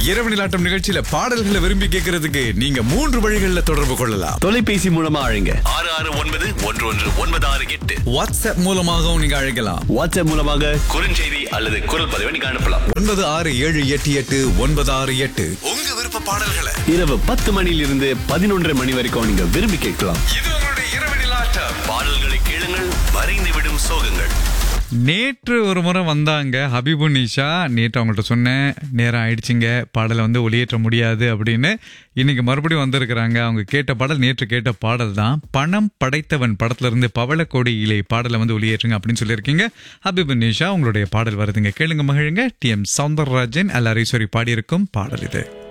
இரவு நிலாட்டம் நிகழ்ச்சியில பாடல்களை விரும்பி கேட்கறதுக்கு நீங்க மூன்று வழிகளில் தொடர்பு கொள்ளலாம் தொலைபேசி மூலமா அழைங்க ஆறு ஆறு ஒன்பது ஒன்று ஒன்று ஒன்பது ஆறு எட்டு வாட்ஸ்அப் மூலமாகவும் நீங்க அழைக்கலாம் வாட்ஸ்அப் மூலமாக குறுஞ்செய்தி அல்லது குரல் பதிவை நீங்க அனுப்பலாம் ஒன்பது ஆறு ஏழு எட்டு எட்டு ஒன்பது ஆறு எட்டு உங்க விருப்ப பாடல்களை இரவு பத்து மணியிலிருந்து பதினொன்றரை மணி வரைக்கும் நீங்க விரும்பி கேட்கலாம் இது உங்களுடைய இரவு நிலாட்டம் பாடல்களை கேளுங்கள் மறைந்து விடும் சோகங்கள் நேற்று ஒரு முறை வந்தாங்க ஹபீபு நிஷா நேற்று அவங்கள்ட்ட சொன்னேன் நேரம் ஆயிடுச்சுங்க பாடலை வந்து ஒளியேற்ற முடியாது அப்படின்னு இன்னைக்கு மறுபடியும் வந்திருக்கிறாங்க அவங்க கேட்ட பாடல் நேற்று கேட்ட பாடல் தான் பணம் படைத்தவன் படத்துல இருந்து பவளக்கோடி இலை பாடலை வந்து ஒளியேற்றுங்க அப்படின்னு சொல்லியிருக்கீங்க ஹபீபு நிஷா உங்களுடைய பாடல் வருதுங்க கேளுங்க மகிழுங்க டி எம் சவுந்தரராஜன் எல் பாடியிருக்கும் பாடல் இது